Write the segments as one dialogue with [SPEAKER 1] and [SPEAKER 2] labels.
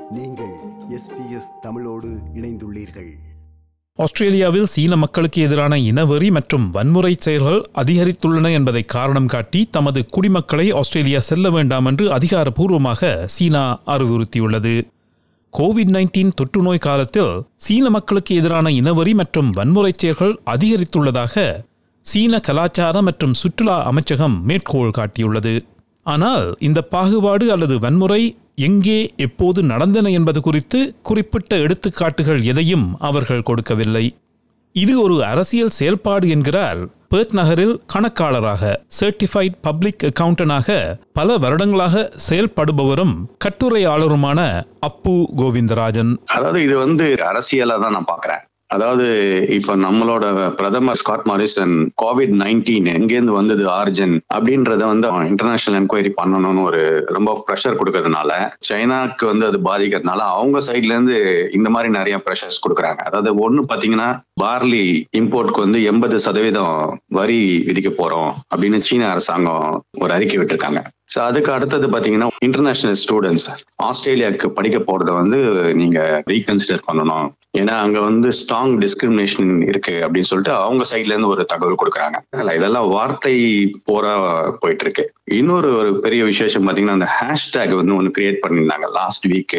[SPEAKER 1] நீங்கள் எஸ்பிஎஸ் தமிழோடு இணைந்துள்ளீர்கள்
[SPEAKER 2] ஆஸ்திரேலியாவில் சீன மக்களுக்கு எதிரான இனவெறி மற்றும் வன்முறை செயல்கள் அதிகரித்துள்ளன என்பதை காரணம் காட்டி தமது குடிமக்களை ஆஸ்திரேலியா செல்ல வேண்டாம் என்று அதிகாரப்பூர்வமாக சீனா அறிவுறுத்தியுள்ளது கோவிட் நைன்டீன் தொற்றுநோய் காலத்தில் சீன மக்களுக்கு எதிரான இனவெறி மற்றும் வன்முறை செயல்கள் அதிகரித்துள்ளதாக சீன கலாச்சார மற்றும் சுற்றுலா அமைச்சகம் மேற்கோள் காட்டியுள்ளது ஆனால் இந்த பாகுபாடு அல்லது வன்முறை எங்கே எப்போது நடந்தன என்பது குறித்து குறிப்பிட்ட எடுத்துக்காட்டுகள் எதையும் அவர்கள் கொடுக்கவில்லை இது ஒரு அரசியல் செயல்பாடு என்கிறார் பெர்த் நகரில் கணக்காளராக சர்டிஃபைட் பப்ளிக் அக்கவுண்டனாக பல வருடங்களாக செயல்படுபவரும் கட்டுரையாளருமான அப்பு கோவிந்தராஜன்
[SPEAKER 3] அதாவது இது வந்து அரசியலா தான் நான் பாக்குறேன் அதாவது இப்ப நம்மளோட பிரதமர் ஸ்காட் மாரிசன் கோவிட் நைன்டீன் எங்கேருந்து வந்தது ஆரிஜின் அப்படின்றத வந்து அவன் இன்டர்நேஷனல் என்கொயரி பண்ணணும்னு ஒரு ரொம்ப ப்ரெஷர் கொடுக்கறதுனால சைனாக்கு வந்து அது பாதிக்கிறதுனால அவங்க சைட்ல இருந்து இந்த மாதிரி நிறைய ப்ரெஷர்ஸ் கொடுக்குறாங்க அதாவது ஒண்ணு பாத்தீங்கன்னா பார்லி இம்போர்ட்க்கு வந்து எண்பது சதவீதம் வரி விதிக்க போறோம் அப்படின்னு சீன அரசாங்கம் ஒரு அறிக்கை விட்டிருக்காங்க ஸோ அதுக்கு அடுத்தது பாத்தீங்கன்னா இன்டர்நேஷனல் ஸ்டூடெண்ட்ஸ் ஆஸ்திரேலியாவுக்கு படிக்க போறத வந்து நீங்க ரீகன்சிடர் பண்ணணும் ஏன்னா அங்க வந்து ஸ்ட்ராங் டிஸ்கிரிமினேஷன் இருக்கு அப்படின்னு சொல்லிட்டு அவங்க சைட்ல இருந்து ஒரு தகவல் கொடுக்குறாங்க இல்ல, இதெல்லாம் வார்த்தை போற போயிட்டு இருக்கு இன்னொரு ஒரு பெரிய விசேஷம் பாத்தீங்கன்னா அந்த ஹேஷ்டேக் வந்து ஒன்று கிரியேட் பண்ணியிருந்தாங்க லாஸ்ட் வீக்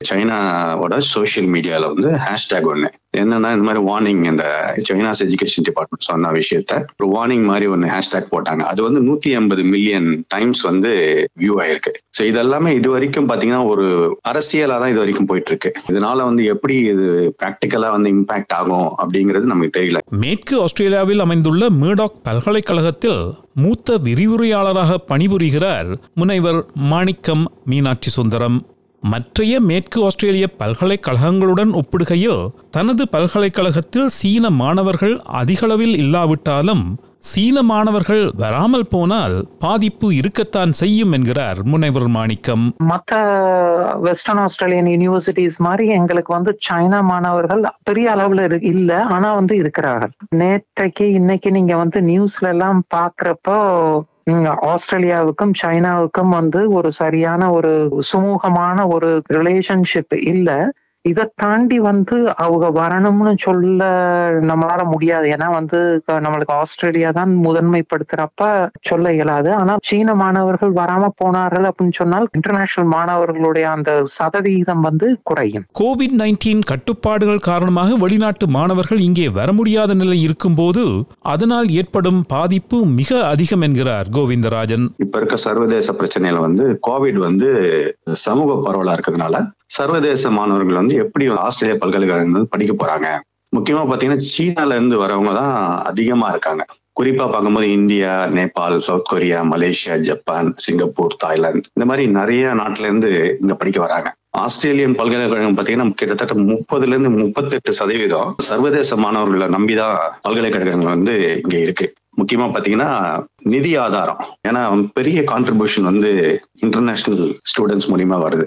[SPEAKER 3] சைனாவோட சோஷியல் மீடியால வந்து ஹேஷ்டேக் ஒன்று என்னன்னா இந்த மாதிரி வார்னிங் இந்த சைனாஸ் எஜுகேஷன் டிபார்ட்மெண்ட் சொன்ன விஷயத்த ஒரு வார்னிங் மாதிரி ஒன்று ஹேஷ்டேக் போட்டாங்க அது வந்து நூத்தி ஐம்பது மில்லியன் டைம்ஸ் வந்து வியூ ஆயிருக்கு ஸோ இதெல்லாமே இது வரைக்கும் பாத்தீங்கன்னா ஒரு அரசியலா தான் இது வரைக்கும் போயிட்டு இருக்கு இதனால வந்து எப்படி இது ப்ராக்டிக்கலா வந்து இம்பாக்ட் ஆகும் அப்படிங்கிறது நமக்கு தெரியல
[SPEAKER 2] மேற்கு ஆஸ்திரேலியாவில் அமைந்துள்ள மேடாக் பல்கலைக்கழகத்தில் மூத்த விரிவுரையாளராக பணிபுரிகிறார் முனைவர் மாணிக்கம் மீனாட்சி சுந்தரம் மற்றைய மேற்கு ஆஸ்திரேலிய பல்கலைக்கழகங்களுடன் ஒப்பிடுகையில் தனது பல்கலைக்கழகத்தில் சீன மாணவர்கள் அதிகளவில் இல்லாவிட்டாலும் சீன மாணவர்கள் வராமல் போனால் பாதிப்பு இருக்கத்தான் செய்யும் என்கிறார் முனைவர் மாணிக்கம்
[SPEAKER 4] மத்த வெஸ்டர்ன் ஆஸ்திரேலியன் யூனிவர்சிட்டிஸ் மாதிரி எங்களுக்கு வந்து சைனா மாணவர்கள் பெரிய அளவுல இரு- இல்ல ஆனா வந்து இருக்கிறார்கள் நேற்றைக்கு இன்னைக்கு நீங்க வந்து நியூஸ்ல எல்லாம் பாக்குறப்போ ம், ஆஸ்திரேலியாவுக்கும் சைனாவுக்கும் வந்து ஒரு சரியான ஒரு சுமூகமான ஒரு ரிலேஷன்ஷிப் இல்ல இதை தாண்டி வந்து அவங்க வரணும்னு சொல்ல நம்மளால முடியாது ஏன்னா வந்து க- நம்மளுக்கு ஆஸ்திரேலியா தான் முதன்மைப்படுத்துறப்ப சொல்ல இயலாது ஆனா சீன மாணவர்கள் வராம போனார்கள் அப்படின்னு சொன்னால் இன்டர்நேஷனல் மாணவர்களுடைய அந்த சதவிகிதம் வந்து குறையும்
[SPEAKER 2] கோவிட் நைன்டீன் கட்டுப்பாடுகள் காரணமாக வெளிநாட்டு மாணவர்கள் இங்கே வர முடியாத நிலை இருக்கும்போது அதனால் ஏற்படும் பாதிப்பு மிக அதிகம் என்கிறார் கோவிந்தராஜன்
[SPEAKER 3] இப்ப இருக்க சர்வதேச பிரச்சனையில வந்து கோவிட் வந்து சமூக பரவலா இருக்கிறதுனால சர்வதேச மாணவர்கள் வந்து எப்படி ஆஸ்திரேலிய பல்கலைக்கழகம் வந்து படிக்க போறாங்க முக்கியமா பாத்தீங்கன்னா சீனால இருந்து வரவங்க தான் அதிகமா இருக்காங்க குறிப்பா பார்க்கும்போது India Nepal South Korea Malaysia Japan Singapore Thailand இந்த மாதிரி நிறைய நாட்டுல இருந்து இங்க படிக்க வராங்க ஆஸ்திரேலியன் பல்கலைக்கழகம் பாத்தீங்கன்னா கிட்டத்தட்ட முப்பதுல இருந்து முப்பத்தெட்டு சதவீதம் சர்வதேச மாணவர்களை நம்பிதான் பல்கலைக்கழகங்கள் வந்து இங்க இருக்கு முக்கியமா பாத்தீங்கன்னா நிதி ஆதாரம் ஏன்னா பெரிய கான்ட்ரிபியூஷன் வந்து இன்டர்நேஷனல் ஸ்டூடெண்ட்ஸ் மூலியமா வருது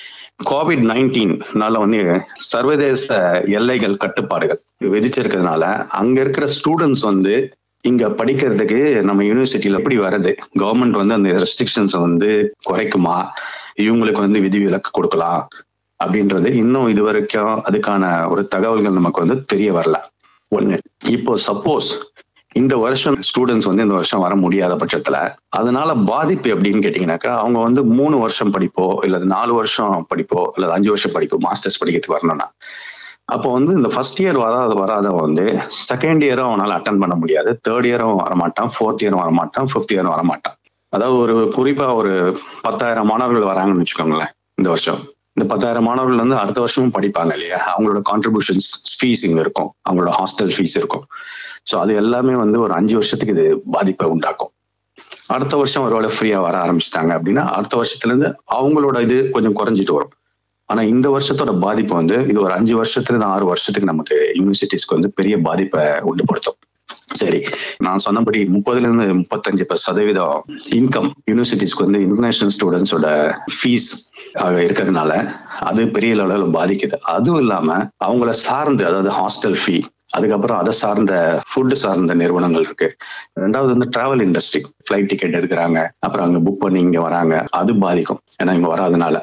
[SPEAKER 3] கோவிட் நைன்டீன்னால வந்து சர்வதேச எல்லைகள் கட்டுப்பாடுகள் விதிச்சிருக்கிறதுனால அங்க இருக்கிற ஸ்டூடெண்ட்ஸ் வந்து இங்க படிக்கிறதுக்கு நம்ம யூனிவர்சிட்டியில எப்படி வருது கவர்மெண்ட் வந்து அந்த ரெஸ்ட்ரிக்ஷன்ஸ் வந்து குறைக்குமா இவங்களுக்கு வந்து விதிவிலக்கு கொடுக்கலாம் அப்படின்றது இன்னும் இது வரைக்கும் அதுக்கான ஒரு தகவல்கள் நமக்கு வந்து தெரிய வரல ஒண்ணு இப்போ சப்போஸ் இந்த வருஷம் ஸ்டூடெண்ட்ஸ் வந்து இந்த வருஷம் வர முடியாத பட்சத்துல அதனால பாதிப்பு எப்படின்னு கேட்டீங்கன்னாக்கா அவங்க வந்து மூணு வருஷம் படிப்போ இல்ல நாலு வருஷம் படிப்போ இல்ல அஞ்சு வருஷம் படிப்போ மாஸ்டர்ஸ் படிக்கிறதுக்கு வரணும்னா அப்போ வந்து இந்த ஃபர்ஸ்ட் இயர் வராத வராதவன் வந்து செகண்ட் இயரும் அவனால அட்டன் பண்ண முடியாது தேர்ட் இயரும் வரமாட்டான் ஃபோர்த் இயரும் வரமாட்டான் ஃபிஃப்த் இயரும் வரமாட்டான் அதாவது ஒரு குறிப்பா ஒரு பத்தாயிரம் மாணவர்கள் வராங்கன்னு வச்சுக்கோங்களேன் இந்த வருஷம் இந்த பத்தாயிரம் மாணவர்கள் வந்து அடுத்த வருஷமும் படிப்பாங்க இல்லையா அவங்களோட கான்ட்ரிபியூஷன்ஸ் ஃபீஸ் இங்க இருக்கும் அவங்களோட ஹாஸ்டல் ஃபீஸ் இருக்கும் ஸோ அது எல்லாமே வந்து ஒரு அஞ்சு வருஷத்துக்கு இது பாதிப்பை உண்டாக்கும் அடுத்த வருஷம் ஒருவேளை ஃப்ரீயா வர ஆரம்பிச்சிட்டாங்க அப்படின்னா அடுத்த வருஷத்துல இருந்து அவங்களோட இது கொஞ்சம் குறைஞ்சிட்டு வரும் ஆனா இந்த வருஷத்தோட பாதிப்பு வந்து இது ஒரு அஞ்சு வருஷத்துல இருந்து ஆறு வருஷத்துக்கு நமக்கு யூனிவர்சிட்டிஸ்க்கு வந்து பெரிய பாதிப்பை உண்டுபடுத்தும் சரி நான் சொன்னபடி முப்பதுல இருந்து முப்பத்தஞ்சு சதவீதம் இன்கம் யூனிவர்சிட்டிஸ்க்கு வந்து இன்டர்நேஷனல் ஸ்டூடெண்ட்ஸோட ஃபீஸ் இருக்கிறதுனால அது பெரிய அளவில் பாதிக்குது அதுவும் இல்லாம அவங்கள சார்ந்து அதாவது ஹாஸ்டல் ஃபீ அதுக்கப்புறம் அதை சார்ந்த ஃபுட் சார்ந்த நிறுவனங்கள் இருக்கு ரெண்டாவது வந்து டிராவல் இண்டஸ்ட்ரி ஃபிளைட் டிக்கெட் எடுக்கிறாங்க அப்புறம் அங்க புக் பண்ணி இங்க வராங்க அது பாதிக்கும் ஏன்னா இங்க வராதனால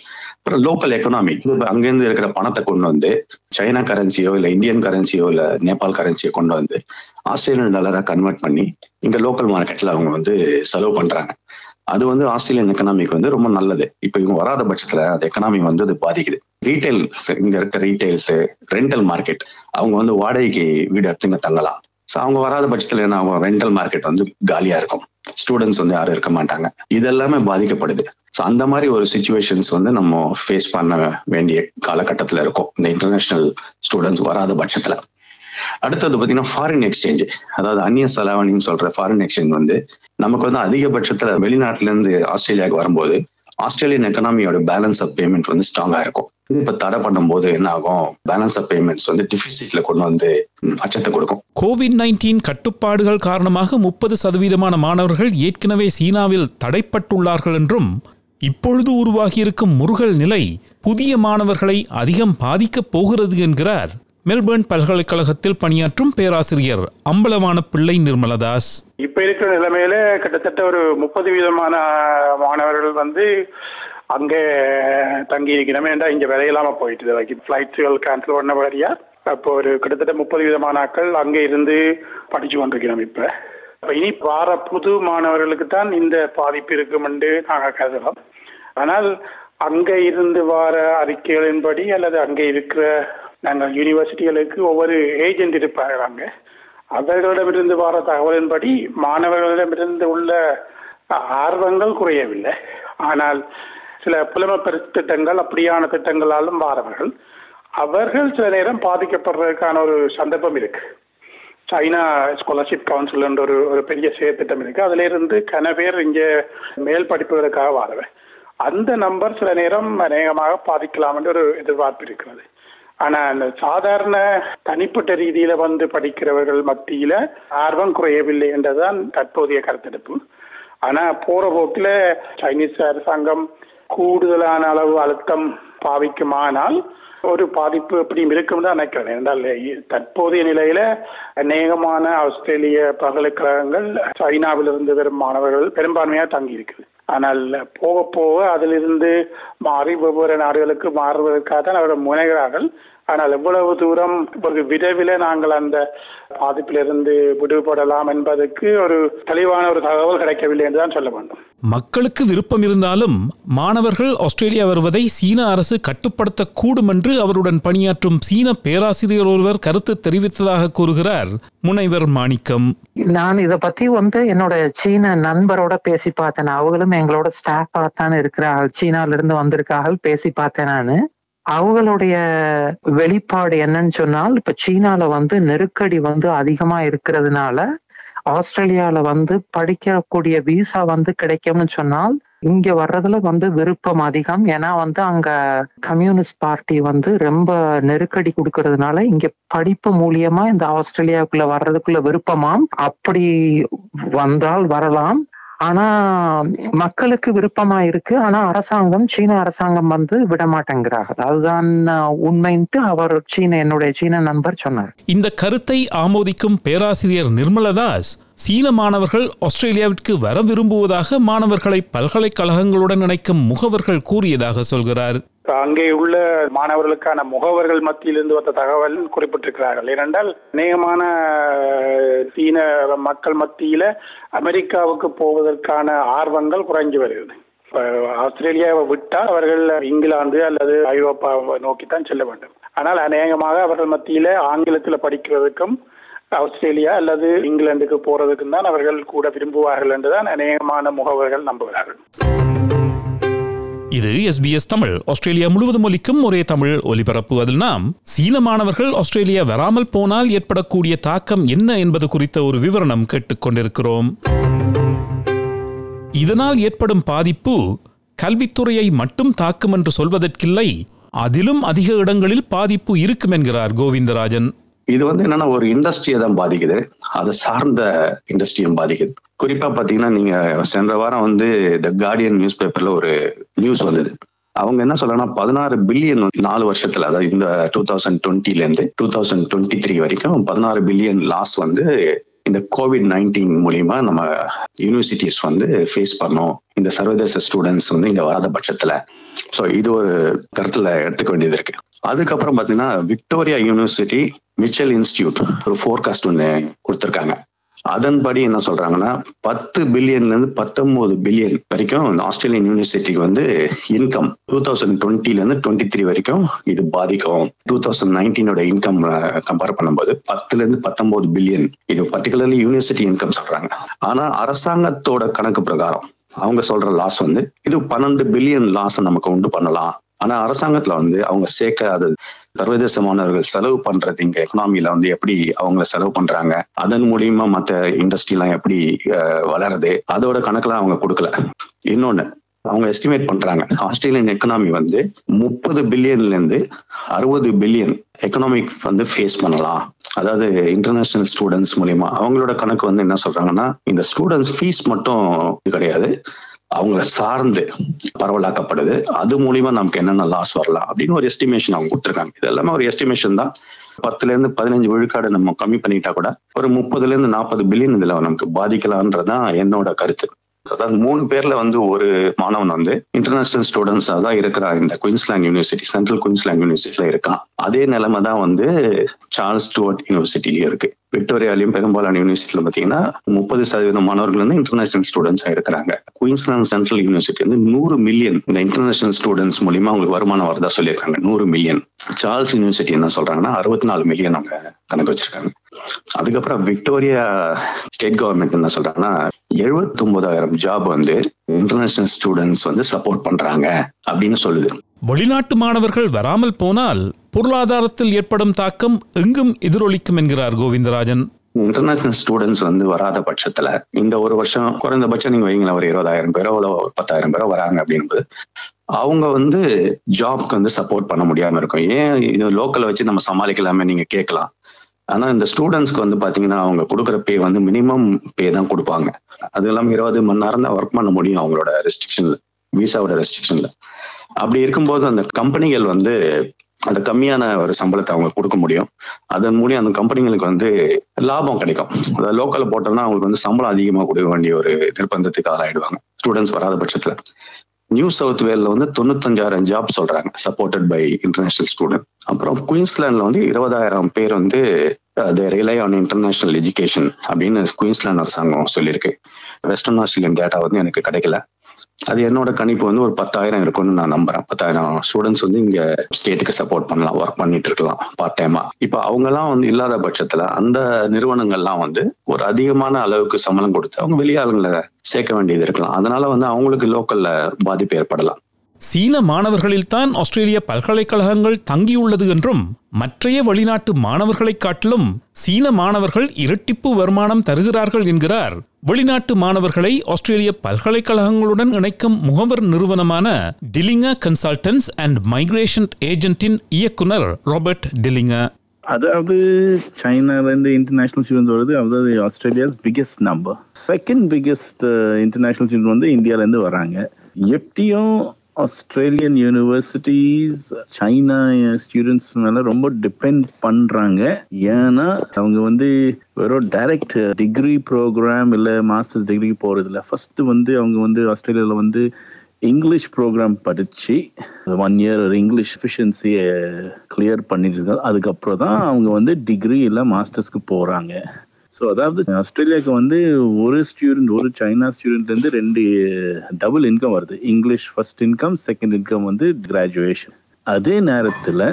[SPEAKER 3] அப்புறம் லோக்கல் எக்கனாமி அங்கேருந்து இருக்கிற பணத்தை கொண்டு வந்து சைனா கரன்சியோ இல்ல இந்தியன் கரன்சியோ இல்ல நேபாள் கரன்சியோ கொண்டு வந்து ஆஸ்திரேலியன் டாலரா கன்வெர்ட் பண்ணி இங்க லோக்கல் மார்க்கெட்ல அவங்க வந்து செலவு பண்றாங்க அது வந்து ஆஸ்திரேலியன் எக்கனாமிக்கு வந்து ரொம்ப நல்லது இப்போ இவங்க வராத பட்சத்துல அந்த எக்கனாமி வந்து அது பாதிக்குது ரீட்டைல் இங்க இருக்க ரீட்டைல்ஸ் ரெண்டல் மார்க்கெட் அவங்க வந்து வாடகைக்கு வீடு எடுத்துங்க தங்கலாம் ஸோ அவங்க வராத பட்சத்துல என்ன ஆகும் ரெண்டல் மார்க்கெட் வந்து காலியா இருக்கும் ஸ்டூடெண்ட்ஸ் வந்து யாரும் இருக்க மாட்டாங்க இதெல்லாமே பாதிக்கப்படுது ஸோ அந்த மாதிரி ஒரு சுச்சுவேஷன்ஸ் வந்து நம்ம ஃபேஸ் பண்ண வேண்டிய காலகட்டத்தில் இருக்கும் இந்த இன்டர்நேஷனல் ஸ்டூடெண்ட்ஸ் வராத பட்சத்துல அடுத்தது பார்த்தீங்கன்னா ஃபாரின் எக்ஸ்சேஞ்ச் அதாவது அந்நிய செலாவணின்னு சொல்ற ஃபாரின் எக்ஸ்சேஞ்ச் வந்து நமக்கு வந்து அதிகபட்சத்துல வெளிநாட்டுல இருந்து ஆஸ்திரேலியாவுக்கு வரும்போது ஆஸ்திரேலியன் எக்கனாமியோட பேலன்ஸ் ஆஃப் பேமெண்ட் வந்து ஸ்ட்ராங்கா இருக்கும் இப்ப தடை பண்ணும்போது என்ன ஆகும் பேலன்ஸ் ஆஃப் பேமெண்ட்ஸ் வந்து டிஃபிசிட்ல கொண்டு வந்து ம், அச்சத்தை கொடுக்கும்
[SPEAKER 2] கோவிட் நைன்டீன் கட்டுப்பாடுகள் காரணமாக முப்பது சதவீதமான மாணவர்கள் ஏற்கனவே சீனாவில் தடைப்பட்டுள்ளார்கள் என்றும் இப்பொழுது உருவாகியிருக்கும் முருகல் நிலை புதிய மாணவர்களை அதிகம் பாதிக்கப் போகிறது என்கிறார் மெல்பர்ன் பல்கலைக்கழகத்தில் பணியாற்றும் பேராசிரியர் அம்பலவான பிள்ளை நிர்மலதாஸ்
[SPEAKER 5] இப்ப இருக்கிற நிலைமையில கிட்டத்தட்ட ஒரு முப்பது வீதமான மாணவர்கள் வந்து அங்கே தங்கி இருக்கணும் ஏன்டா இங்க விலையில்லாம போயிட்டு ஃபிளைட்ஸுகள் கேன்சல் பண்ண வழியா அப்போ ஒரு கிட்டத்தட்ட முப்பது விதமான ஆட்கள் அங்கே இருந்து படிச்சு கொண்டிருக்கிறோம் இப்ப அப்ப இனி வார புது மாணவர்களுக்கு தான் இந்த பாதிப்பு இருக்கும் என்று நாங்கள் கருதுகிறோம் ஆனால் அங்க இருந்து வார அறிக்கைகளின்படி அல்லது அங்கே இருக்கிற நாங்கள் யூனிவர்சிட்டிகளுக்கு ஒவ்வொரு ஏஜென்ட் இருப்பாங்க அங்கே அவர்களிடமிருந்து வர தகவலின்படி மாணவர்களிடமிருந்து உள்ள ஆர்வங்கள் குறையவில்லை ஆனால் சில புலமைப்பெரு திட்டங்கள் அப்படியான திட்டங்களாலும் வாரவர்கள் அவர்கள் சில நேரம் பாதிக்கப்படுறதுக்கான ஒரு சந்தர்ப்பம் இருக்கு சைனா ஸ்காலர்ஷிப் கவுன்சில் என்ற ஒரு ஒரு பெரிய செயற்திட்டம் இருக்கு அதுல இருந்து கன பேர் இங்க மேல் படிப்புகளுக்காக வாரவன் அந்த நம்பர் சில நேரம் அநேகமாக பாதிக்கலாம் என்ற ஒரு எதிர்பார்ப்பு இருக்கிறது ஆனா அந்த சாதாரண தனிப்பட்ட ரீதியில வந்து படிக்கிறவர்கள் மத்தியில ஆர்வம் குறையவில்லை என்றுதான் தற்போதைய கருத்தெடுப்பு ஆனா போற போக்கில சைனீஸ் அரசாங்கம் கூடுதலான அளவு அழுத்தம் பாவிக்குமானால் ஒரு பாதிப்பு எப்படியும் இருக்கும் தான் நினைக்கிறேன் என்றால் தற்போதைய நிலையில அநேகமான ஆஸ்திரேலிய பல்கலைக்கழகங்கள் சைனாவிலிருந்து வரும் மாணவர்கள் பெரும்பான்மையாக தங்கி இருக்குது ஆனால் போக போக அதிலிருந்து மாறி வெவ்வேறு நாடுகளுக்கு மாறுவதற்காக தான் அவர்கள் முனைகிறார்கள் ஆனால் எவ்வளவு தூரம் ஒரு விரைவில் நாங்கள் அந்த பாதிப்பிலிருந்து விடுபடலாம் என்பதற்கு ஒரு தெளிவான ஒரு தகவல் கிடைக்கவில்லை என்றுதான் சொல்ல வேண்டும்
[SPEAKER 2] மக்களுக்கு விருப்பம் இருந்தாலும் மாணவர்கள் ஆஸ்திரேலியா வருவதை சீன அரசு கட்டுப்படுத்தக்கூடும் என்று அவருடன் பணியாற்றும் சீன பேராசிரியர் ஒருவர் கருத்து தெரிவித்ததாக கூறுகிறார் முனைவர் மாணிக்கம்
[SPEAKER 4] நான் இத பத்தி வந்து என்னோட சீன நண்பரோட பேசி பார்த்தேன் அவங்களும் எங்களோட ஸ்டாஃபா தான் இருக்கிறார்கள் சீனால இருந்து வந்திருக்கார்கள் பேசி பார்த்தேன் நானு அவங்களுடைய வெளிப்பாடு என்னன்னு சொன்னால் இப்ப சீனால வந்து நெருக்கடி வந்து அதிகமா இருக்கிறதுனால ஆஸ்திரேலியால வந்து படிக்கக்கூடிய விசா வந்து கிடைக்கும்னு சொன்னால் இங்க வர்றதுல வந்து விருப்பம் அதிகம் ஏன்னா வந்து அங்க கம்யூனிஸ்ட் பார்ட்டி வந்து ரொம்ப நெருக்கடி கொடுக்கறதுனால இங்க படிப்பு மூலியமா இந்த ஆஸ்திரேலியாவுக்குள்ள வர்றதுக்குள்ள விருப்பமாம் அப்படி வந்தால் வரலாம் ஆனா மக்களுக்கு விருப்பமா இருக்கு ஆனா அரசாங்கம் சீன அரசாங்கம் வந்து விட மாட்டேங்கிறாங்க அதுதான் உண்மைன்ட்டு அவர் சீன என்னுடைய சீன நண்பர் சொன்னார்
[SPEAKER 2] இந்த கருத்தை ஆமோதிக்கும் பேராசிரியர் நிர்மலதாஸ் சீன மாணவர்கள் ஆஸ்திரேலியாவிற்கு வர விரும்புவதாக மாணவர்களை பல்கலைக்கழகங்களுடன் இணைக்கும் முகவர்கள் கூறியதாக சொல்கிறார்
[SPEAKER 5] அங்கே உள்ள மாணவர்களுக்கான முகவர்கள் மத்தியிலிருந்து வந்த தகவல் குறிப்பிட்டிருக்கிறார்கள் ஏனென்றால் அநேகமான சீன மக்கள் மத்தியில அமெரிக்காவுக்கு போவதற்கான ஆர்வங்கள் குறைஞ்சு வருகிறது ஆஸ்திரேலியாவை விட்டால் அவர்கள் இங்கிலாந்து அல்லது ஐரோப்பாவை நோக்கித்தான் செல்ல வேண்டும் ஆனால் அநேகமாக அவர்கள் மத்தியில ஆங்கிலத்தில் படிக்கிறதுக்கும் ஆஸ்திரேலியா அல்லது இங்கிலாந்துக்கு போறதுக்கும் தான் அவர்கள் கூட விரும்புவார்கள் என்றுதான் அநேகமான முகவர்கள் நம்புகிறார்கள்
[SPEAKER 2] இது எஸ்பிஎஸ் தமிழ் ஆஸ்திரேலியா முழுவதும் ஒலிக்கும் ஒரே தமிழ் ஒலிபரப்பு அதில் நாம் சீன மாணவர்கள் ஆஸ்திரேலியா வராமல் போனால் ஏற்படக்கூடிய தாக்கம் என்ன என்பது குறித்த ஒரு விவரணம் கேட்டுக்கொண்டிருக்கிறோம் இதனால் ஏற்படும் பாதிப்பு கல்வித்துறையை மட்டும் தாக்கும் என்று சொல்வதற்கில்லை அதிலும் அதிக இடங்களில் பாதிப்பு இருக்கும் என்கிறார் கோவிந்தராஜன்
[SPEAKER 3] இது வந்து என்னன்னா ஒரு இண்டஸ்ட்ரியை தான் பாதிக்குது அதை சார்ந்த இண்டஸ்ட்ரியும் பாதிக்குது குறிப்பா பாத்தீங்கன்னா நீங்க சென்ற வாரம் வந்து த கார்டியன் நியூஸ் பேப்பர்ல ஒரு நியூஸ் வந்தது அவங்க என்ன சொல்லனா பதினாறு பில்லியன் நாலு வருஷத்துல அதாவது இந்த டூ தௌசண்ட் டுவெண்ட்டில இருந்து டூ தௌசண்ட் டுவெண்ட்டி த்ரீ வரைக்கும் பதினாறு பில்லியன் லாஸ் வந்து இந்த கோவிட் நைன்டீன் மூலியமா நம்ம யூனிவர்சிட்டிஸ் வந்து ஃபேஸ் பண்ணோம் இந்த சர்வதேச ஸ்டூடெண்ட்ஸ் வந்து இங்க வராத பட்சத்துல ஸோ இது ஒரு கருத்துல எடுத்துக்க வேண்டியது இருக்கு அதுக்கப்புறம் பாத்தீங்கன்னா விக்டோரியா யூனிவர்சிட்டி மிச்சல் இன்ஸ்டியூட் ஒரு ஃபோர்காஸ்ட் ஒன்று கொடுத்துருக்காங்க அதன்படி என்ன சொல்றாங்கன்னா பத்து பில்லியன்ல இருந்து பத்தொன்பது பில்லியன் வரைக்கும் இந்த ஆஸ்திரேலியன் யூனிவர்சிட்டிக்கு வந்து இன்கம் டூ தௌசண்ட் டுவெண்ட்டில இருந்து டுவெண்ட்டி த்ரீ வரைக்கும் இது பாதிக்கும் டூ தௌசண்ட் நைன்டீனோட இன்கம் கம்பேர் பண்ணும்போது பத்துல இருந்து பத்தொன்பது பில்லியன் இது பர்டிகுலர்லி யூனிவர்சிட்டி இன்கம் சொல்றாங்க ஆனா அரசாங்கத்தோட கணக்கு பிரகாரம் அவங்க சொல்ற லாஸ் வந்து இது பன்னெண்டு பில்லியன் லாஸ் நமக்கு உண்டு பண்ணலாம் ஆனா அரசாங்கத்துல வந்து அவங்க சேர்க்காத சர்வதேச மாணவர்கள் செலவு பண்றது இங்க எக்கனாமில வந்து எப்படி அவங்க செலவு பண்றாங்க அதன் மூலியமா மத்த இண்டஸ்ட்ரி எல்லாம் எப்படி அஹ், வளருது அதோட கணக்கெல்லாம் அவங்க கொடுக்கல இன்னொன்னு அவங்க எஸ்டிமேட் பண்றாங்க ஆஸ்திரேலியன் எக்கனாமி வந்து முப்பது பில்லியன்ல இருந்து அறுபது பில்லியன் எக்கனாமிக் வந்து ஃபேஸ் பண்ணலாம் அதாவது இன்டர்நேஷனல் ஸ்டூடெண்ட்ஸ் மூலியமா அவங்களோட கணக்கு வந்து என்ன சொல்றாங்கன்னா இந்த ஸ்டூடெண்ட்ஸ் ஃபீஸ் மட்டும் இது கிடையாது அவங்கள சார்ந்து பரவலாக்கப்படுது அது மூலியமா நமக்கு என்னென்ன லாஸ் வரலாம் அப்படின்னு ஒரு எஸ்டிமேஷன் அவங்க கொடுத்துருக்காங்க இது எல்லாமே ஒரு எஸ்டிமேஷன் தான் பத்துல இருந்து பதினஞ்சு விழுக்காடு நம்ம கம்மி பண்ணிட்டா கூட ஒரு முப்பதுல இருந்து நாற்பது பில்லியன் இதுல நமக்கு பாதிக்கலான்றதுதான் என்னோட கருத்து அதாவது மூணு பேர்ல வந்து ஒரு மாணவன் வந்து இன்டர்நேஷனல் ஸ்டூடெண்ட்ஸ் தான் இருக்கிறான் இந்த குயின்ஸ்லாந்து யூனிவர்சிட்டி சென்ட்ரல் குயின்ஸ்லாந்து யூனிவர்சிட்டியில இருக்கான் அதே நிலைமை தான் வந்து சார்ல்ஸ் ஸ்டுவர்ட் யூனிவர்சிட்டிலயும் இருக்கு விக்டோரியாலையும் பெரும்பாலான யூனிவர்சிட்டியில பாத்தீங்கன்னா முப்பது சதவீதம் மாணவர்கள் வந்து இன்டர்நேஷனல் ஸ்டூடெண்ட்ஸா இருக்கிறாங்க குயின்ஸ்லாந்து சென்ட்ரல் யூனிவர்சிட்டி வந்து நூறு மில்லியன் இந்த இன்டர்நேஷனல் ஸ்டூடெண்ட்ஸ் மூலியமா அவங்களுக்கு வருமானம் வரதா சொல்லியிருக்காங்க நூறு மில்லியன் சார்ல்ஸ் யூனிவர்சிட்டி என்ன சொல்றாங்கன்னா அறுபத்தி நாலு மில்லியன் அவங்க கணக்கு வச்சிருக்காங்க அதுக்கப்புறம் விக்டோரியா ஸ்டேட் கவர்மெண்ட் என்ன சொல்றாங்கன்னா எழுபத்தி ஒன்பதாயிரம் ஜாப் வந்து இன்டர்நேஷனல் ஸ்டூடெண்ட்ஸ் வந்து சப்போர்ட் பண்றாங்க அப்படின்னு சொல்லுது
[SPEAKER 2] வெளிநாட்டு மாணவர்கள் வராமல் போனால் பொருளாதாரத்தில் ஏற்படும் தாக்கம் எங்கும் எதிரொலிக்கும் என்கிறார் கோவிந்தராஜன்
[SPEAKER 3] இன்டர்நேஷனல் ஸ்டூடெண்ட்ஸ் வந்து வராத பட்சத்துல இந்த ஒரு வருஷம் குறைந்தபட்சம் நீங்க வைங்களேன் ஒரு இருபதாயிரம் பேரோ இல்ல ஒரு பத்தாயிரம் பேரோ வராங்க அப்படின்பது அவங்க வந்து ஜாப்க்கு வந்து சப்போர்ட் பண்ண முடியாம இருக்கும் ஏன் இது லோக்கலை வச்சு நம்ம சமாளிக்கலாமே நீங்க கேட்கலாம் ஆனா இந்த ஸ்டூடெண்ட்ஸ்க்கு வந்து பாத்தீங்கன்னா அவங்க கொடுக்குற பே வந்து மினிமம் பே தான் கொடுப்பாங்க அது இல்லாம இருபது மணி நேரம் தான் ஒர்க் பண்ண முடியும் அவங்களோட ரெஸ்ட்ரிக்ஷன்ல விசாவோட ரெஸ்ட்ரிக்ஷன்ல அப்படி இருக்கும்போது அந்த கம்பெனிகள் வந்து அந்த கம்மியான ஒரு சம்பளத்தை அவங்க கொடுக்க முடியும் அதன் மூலியம் அந்த கம்பெனிகளுக்கு வந்து லாபம் கிடைக்கும் அதாவது லோக்கல்ல போட்டோம்னா அவங்களுக்கு வந்து சம்பளம் அதிகமாக கொடுக்க வேண்டிய ஒரு நிர்பந்தத்துக்கு ஆளாயிடுவாங்க ஸ்டூடெண்ட்ஸ் வராத பட்சத்துல நியூ சவுத் வேல்ல வந்து தொண்ணூத்தஞ்சாயிரம் ஜாப் சொல்றாங்க சப்போர்ட்டட் பை இன்டர்நேஷனல் ஸ்டூடெண்ட் அப்புறம் குயின்ஸ்லாண்ட்ல வந்து இருபதாயிரம் பேர் வந்து ரிலை ஆன் இன்டர்நேஷனல் எஜுகேஷன் அப்படின்னு குயின்ஸ்லாண்ட் அரசாங்கம் சொல்லியிருக்கு வெஸ்டர்ன் ஆஸ்திரேலியன் டேட்டா வந்து எனக்கு கிடைக்கல அது என்னோட கணிப்பு வந்து ஒரு பத்தாயிரம் இருக்கும்னு நான் நம்புறேன் பத்தாயிரம் ஸ்டூடெண்ட்ஸ் வந்து இங்க ஸ்டேட்டுக்கு சப்போர்ட் பண்ணலாம் ஒர்க் பண்ணிட்டு இருக்கலாம் பார்ட் டைமா இப்ப அவங்க எல்லாம் வந்து இல்லாத பட்சத்துல அந்த நிறுவனங்கள்லாம் வந்து ஒரு அதிகமான அளவுக்கு சம்பளம் கொடுத்து அவங்க வெளியாளுங்களை சேர்க்க வேண்டியது இருக்கலாம் அதனால வந்து அவங்களுக்கு லோக்கல்ல பாதிப்பு ஏற்படலாம்
[SPEAKER 2] சீன மாணவர்களில்தான் ஆஸ்திரேலிய பல்கலைக்கழகங்கள் தங்கியுள்ளது என்றும் மற்றைய வெளிநாட்டு மாணவர்களைக் காட்டிலும் சீன மாணவர்கள் இரட்டிப்பு வருமானம் தருகிறார்கள் என்கிறார் வெளிநாட்டு மாணவர்களை ஆஸ்திரேலிய பல்கலைக்கழகங்களுடன் இணைக்கும் முகவர் நிறுவனமான டிலிங்க கன்சல்டன்ஸ் அண்ட் மைக்ரேஷன் ஏஜென்ட்டின் இயக்குனர் ராபர்ட் டிலிங்க
[SPEAKER 6] அதாவது சைனால இருந்து இன்டர்நேஷனல் ஸ்டூடெண்ட்ஸ் வருது அதாவது Australia's biggest number second biggest international student வந்து இந்தியால இருந்து வராங்க எப்படியும் ஆஸ்திரேலியன் யூனிவர்சிட்டிஸ் சைனா ஸ்டூடெண்ட்ஸ் மேல ரொம்ப டிபெண்ட் பண்றாங்க ஏன்னா அவங்க வந்து வெறும் டைரக்ட் டிகிரி ப்ரோக்ராம் இல்ல மாஸ்டர்ஸ் டிகிரி போறது இல்ல ஃபர்ஸ்ட் வந்து அவங்க வந்து ஆஸ்திரேலியால வந்து இங்கிலீஷ் ப்ரோக்ராம் படிச்சு ஒன் இயர் ஒரு இங்கிலீஷ் எஃபிஷியன்சியை கிளியர் பண்ணிட்டு இருக்காங்க அதுக்கப்புறம் தான் அவங்க வந்து டிகிரி இல்லை மாஸ்டர்ஸ்க்கு போறாங்க ஸோ அதாவது ஆஸ்திரேலியாவுக்கு வந்து ஒரு ஸ்டூடெண்ட் ஒரு சைனா ஸ்டூடெண்ட்லேருந்து ரெண்டு டபுள் இன்கம் வருது English first income second income வந்து கிராஜுவேஷன் அதே நேரத்தில்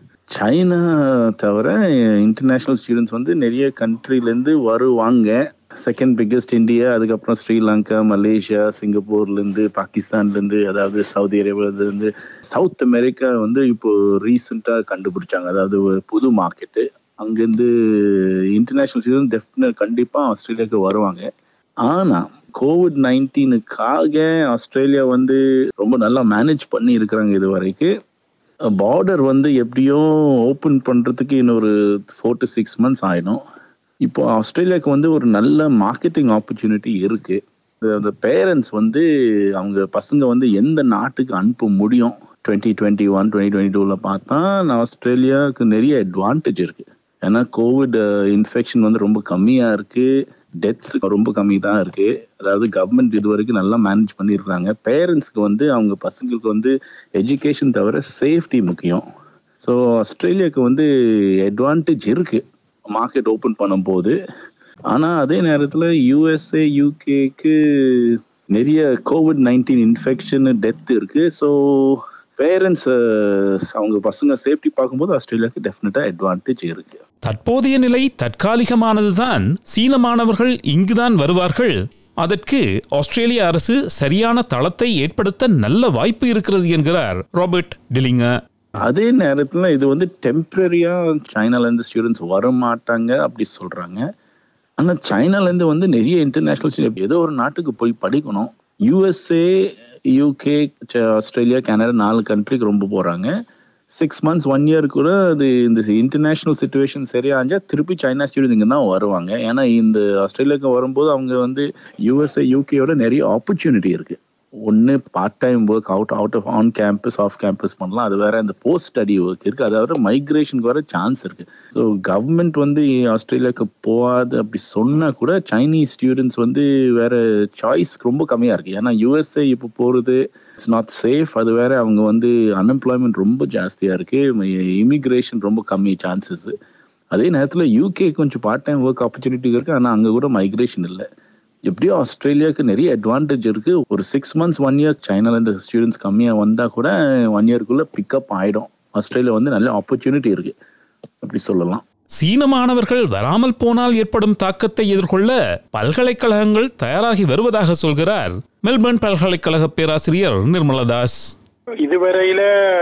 [SPEAKER 6] சைனா தவிர இன்டர்நேஷ்னல் ஸ்டூடெண்ட்ஸ் வந்து நிறைய கண்ட்ரிலேருந்து வருவாங்க செகண்ட் பிக்கெஸ்ட் இந்தியா அதுக்கப்புறம் ஸ்ரீலங்கா மலேசியா சிங்கப்பூர்லேருந்து பாகிஸ்தான்லேருந்து அதாவது சவுதி அரேபியாவிலேருந்து சவுத் அமெரிக்கா வந்து இப்போ ரீசெண்டாக கண்டுபிடிச்சாங்க அதாவது ஒரு புது மார்க்கெட்டு அங்கேருந்து இன்டர்நேஷ்னல் ஸ்டூடெண்ட் டெஃபினட் கண்டிப்பாக ஆஸ்திரேலியாவுக்கு வருவாங்க ஆனால் கோவிட் நைன்டீனுக்காக ஆஸ்திரேலியா வந்து ரொம்ப நல்லா மேனேஜ் பண்ணி இருக்கிறாங்க இது வரைக்கும் பார்டர் வந்து எப்படியும் ஓப்பன் பண்ணுறதுக்கு இன்னொரு ஃபோர் டு சிக்ஸ் மந்த்ஸ் ஆயிடும் இப்போ ஆஸ்திரேலியாவுக்கு வந்து ஒரு நல்ல மார்க்கெட்டிங் ஆப்பர்ச்சுனிட்டி இருக்கு அந்த பேரண்ட்ஸ் வந்து அவங்க பசங்க வந்து எந்த நாட்டுக்கு அனுப்ப முடியும் twenty twenty one twenty twenty டூவில் பார்த்தா ஆஸ்திரேலியாவுக்கு நிறைய அட்வான்டேஜ் இருக்கு ஏன்னா கோவிட் இன்ஃபெக்ஷன் வந்து ரொம்ப கம்மியா இருக்கு டெத்ஸ் ரொம்ப கம்மி தான் இருக்கு அதாவது கவர்மெண்ட் இது வரைக்கும் நல்லா மேனேஜ் பண்ணியிருக்காங்க பேரண்ட்ஸ்க்கு வந்து அவங்க பசங்களுக்கு வந்து எஜுகேஷன் தவிர சேஃப்டி முக்கியம் ஸோ ஆஸ்திரேலியாவுக்கு வந்து அட்வான்டேஜ் இருக்கு மார்க்கெட் ஓப்பன் பண்ணும்போது ஆனால் அதே நேரத்தில் யூஎஸ்ஏ யூகேக்கு நிறைய கோவிட் நைன்டீன் இன்ஃபெக்ஷன் டெத் இருக்கு ஸோ பேரண்ட்ஸ் அவங்க பசங்க சேஃப்டி பார்க்கும்போது ஆஸ்திரேலியாவுக்கு டெஃபினட்டாக அட்வான்டேஜ் இருக்கு
[SPEAKER 2] தற்போதைய நிலை தற்காலிகமானதுதான் சீன மாணவர்கள் இங்குதான் வருவார்கள் அதற்கு ஆஸ்திரேலிய அரசு சரியான தளத்தை ஏற்படுத்த நல்ல வாய்ப்பு இருக்கிறது என்கிறார் ராபர்ட் டிலிங்க
[SPEAKER 6] அதே நேரத்தில் இது வந்து டெம்பரரியா சைனால இருந்து ஸ்டூடெண்ட்ஸ் வர மாட்டாங்க அப்படி சொல்றாங்க ஆனா சைனால இருந்து வந்து நிறைய இன்டர்நேஷனல் ஸ்டூடெண்ட் ஏதோ ஒரு நாட்டுக்கு போய் படிக்கணும் யூஎஸ்ஏ யூகே ஆஸ்திரேலியா கனடா நாலு கண்ட்ரிக்கு ரொம்ப போறாங்க சிக்ஸ் மந்த்ஸ் ஒன் இயர் கூட அது இந்த இன்டர்நேஷனல் சுச்சுவேஷன் சரியாஞ்சா திருப்பி சைனா ஸ்டூடெண்ட்ஸ் இங்கே தான் வருவாங்க ஏன்னா இந்த ஆஸ்திரேலியாவுக்கு வரும்போது அவங்க வந்து யூஎஸ்ஏ யூகேயோட நிறைய ஆப்பர்ச்சுனிட்டி இருக்கு ஒன்று part time work out out of on campus off campus பண்ணலாம் அது வேற இந்த போஸ்ட் ஸ்டடி ஒர்க் இருக்கு அதாவது மைக்ரேஷனுக்கு வர சான்ஸ் இருக்கு ஸோ கவர்மெண்ட் வந்து ஆஸ்திரேலியாவுக்கு போகாது அப்படி சொன்னா கூட சைனீஸ் ஸ்டூடெண்ட்ஸ் வந்து வேற சாய்ஸ் ரொம்ப கம்மியா இருக்கு ஏன்னா யூஎஸ்ஏ இப்போ போறது இட்ஸ் நாட் சேஃப் அது வேற அவங்க வந்து அன்எம்ப்ளாய்மெண்ட் ரொம்ப ஜாஸ்தியா இருக்கு இமிகிரேஷன் ரொம்ப கம்மி சான்சஸ் அதே நேரத்தில் யூகே கொஞ்சம் பார்ட் டைம் ஒர்க் ஆப்பர்ச்சுனிட்டிஸ் இருக்கு ஆனால் அங்கே கூட மைக்ரேஷன் இல்லை எப்படியோ ஆஸ்திரேலியாவுக்கு நிறைய அட்வான்டேஜ் இருக்கு ஒரு சிக்ஸ் மந்த்ஸ் ஒன் இயர் சைனால இருந்து ஸ்டூடெண்ட்ஸ் கம்மியா வந்தா கூட ஒன் இயர்க்குள்ள பிக்கப் ஆயிடும் ஆஸ்திரேலியா வந்து நல்ல ஆப்பர்ச்சுனிட்டி இருக்கு அப்படி சொல்லலாம்
[SPEAKER 2] சீன மாணவர்கள் வராமல் போனால் ஏற்படும் தாக்கத்தை எதிர்கொள்ள பல்கலைக்கழகங்கள் தயாராகி வருவதாக சொல்கிறார் மெல்பர்ன் பல்கலைக்கழக பேராசிரியர் நிர்மலதாஸ்
[SPEAKER 5] இதுவரையில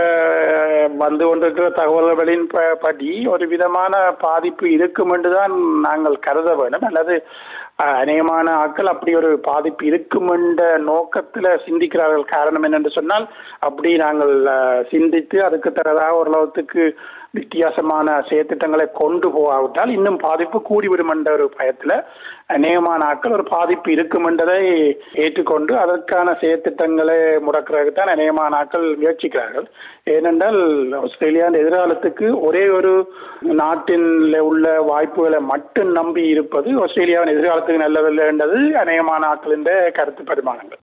[SPEAKER 5] அஹ், வந்து கொண்டிருக்கிற தகவல்களின் ப- படி ஒரு விதமான பாதிப்பு இருக்கும் என்றுதான் நாங்கள் கருத வேண்டும் அல்லது அஹ், அநேகமான ஆட்கள் அப்படி ஒரு பாதிப்பு இருக்கும் என்ற நோக்கத்துல சிந்திக்கிறார்கள் காரணம் என்னென்று சொன்னால் அப்படி நாங்கள் அஹ், சிந்தித்து அதுக்கு தரதாக ஓரளவுக்கு வித்தியாசமான செயற்திட்டங்களை கொண்டு போகாவிட்டால் இன்னும் பாதிப்பு கூடிவிடும் என்ற ஒரு பயத்துல அநேகமான ஆட்கள் ஒரு பாதிப்பு இருக்கும் என்றதை ஏற்றுக்கொண்டு அதற்கான செயற்திட்டங்களை முடக்கிறதுக்கு தான் அநேகமான ஆட்கள் முயற்சிக்கிறார்கள் ஏனென்றால் ஆஸ்திரேலியாவின் எதிர்காலத்துக்கு ஒரே ஒரு நாட்டின் உள்ள வாய்ப்புகளை மட்டும் நம்பி இருப்பது ஆஸ்திரேலியாவின் எதிர்காலத்துக்கு நல்லதில்லை என்றது அநேகமான ஆட்களின் கருத்து பரிமாணங்கள்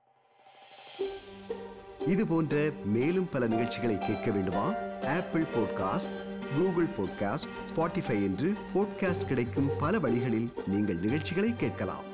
[SPEAKER 1] இது போன்ற மேலும் பல நிகழ்ச்சிகளை கேட்க வேண்டுமா Apple podcast Google podcast Spotify என்று பாட்காஸ்ட் கிடைக்கும் பல வழிகளில் நீங்கள் நிகழ்ச்சிகளை கேட்கலாம்